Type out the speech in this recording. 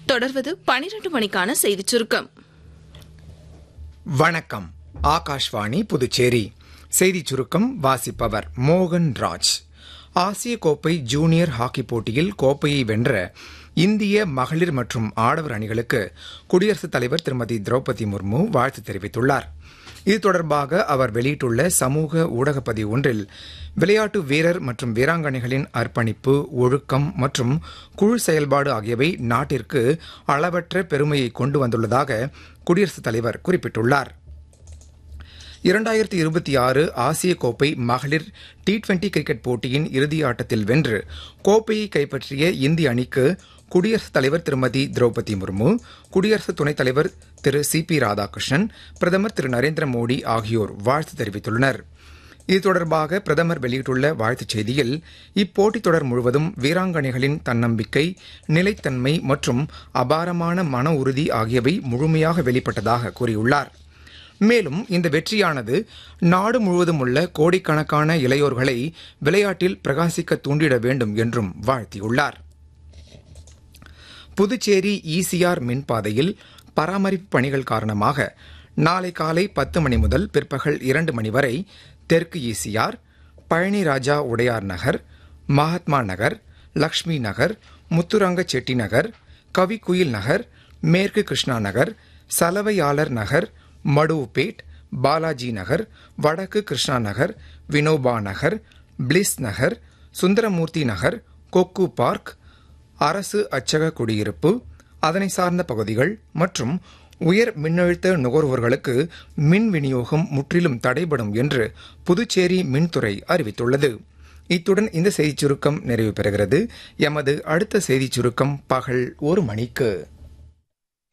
தொடர்வது பனிரெண்டு மணிக்கான செய்திச் சுருக்கம் வணக்கம் ஆகாஷ்வாணி புதுச்சேரி செய்திச் சுருக்கம் வாசிப்பவர் மோகன் ராஜ் ஆசிய கோப்பை ஜூனியர் ஹாக்கி போட்டியில் கோப்பையை வென்ற இந்திய மகளிர் மற்றும் ஆடவர் அணிகளுக்கு குடியரசுத் தலைவர் திருமதி திரௌபதி முர்மு வாழ்த்து தெரிவித்துள்ளார் இது தொடர்பாக அவர் வெளியிட்டுள்ள சமூக ஊடகப் பதிவு ஒன்றில் விளையாட்டு வீரர் மற்றும் வீராங்கனைகளின் அர்ப்பணிப்பு ஒழுக்கம் மற்றும் குழு செயல்பாடு ஆகியவை நாட்டிற்கு அளவற்ற பெருமையை கொண்டு வந்துள்ளதாக குடியரசுத் தலைவர் குறிப்பிட்டுள்ளார் இரண்டாயிரத்தி இருபத்தி ஆறு ஆசிய கோப்பை மகளிர் டி டுவெண்டி கிரிக்கெட் போட்டியின் இறுதி ஆட்டத்தில் வென்று கோப்பையை கைப்பற்றிய இந்திய அணிக்கு குடியரசுத் தலைவர் திருமதி திரௌபதி முர்மு குடியரசு துணைத் தலைவர் திரு சி பி ராதாகிருஷ்ணன் பிரதமர் திரு நரேந்திர மோடி ஆகியோர் வாழ்த்து தெரிவித்துள்ளனர் இது தொடர்பாக பிரதமர் வெளியிட்டுள்ள வாழ்த்துச் செய்தியில் இப்போட்டித் தொடர் முழுவதும் வீராங்கனைகளின் தன்னம்பிக்கை நிலைத்தன்மை மற்றும் அபாரமான மன உறுதி ஆகியவை முழுமையாக வெளிப்பட்டதாக கூறியுள்ளார் மேலும் இந்த வெற்றியானது நாடு முழுவதும் உள்ள கோடிக்கணக்கான இளையோர்களை விளையாட்டில் பிரகாசிக்க தூண்டிட வேண்டும் என்றும் வாழ்த்தியுள்ளார் புதுச்சேரி ஈசிஆர் மின்பாதையில் பராமரிப்பு பணிகள் காரணமாக நாளை காலை பத்து மணி முதல் பிற்பகல் இரண்டு மணி வரை தெற்கு ஈசிஆர் பழனி ராஜா உடையார் நகர் மகாத்மா நகர் லக்ஷ்மி நகர் முத்துரங்க செட்டி நகர் கவிக்குயில் நகர் மேற்கு கிருஷ்ணா நகர் சலவையாளர் நகர் மடுவுபேட் பாலாஜி நகர் வடக்கு கிருஷ்ணா நகர் வினோபா நகர் பிளிஸ் நகர் சுந்தரமூர்த்தி நகர் கொக்கு பார்க் அரசு அச்சக குடியிருப்பு அதனை சார்ந்த பகுதிகள் மற்றும் உயர் மின்னழுத்த நுகர்வோர்களுக்கு மின் விநியோகம் முற்றிலும் தடைபடும் என்று புதுச்சேரி மின்துறை அறிவித்துள்ளது இத்துடன் இந்த செய்திச் சுருக்கம் நிறைவு பெறுகிறது எமது அடுத்த செய்திச் சுருக்கம் பகல் ஒரு மணிக்கு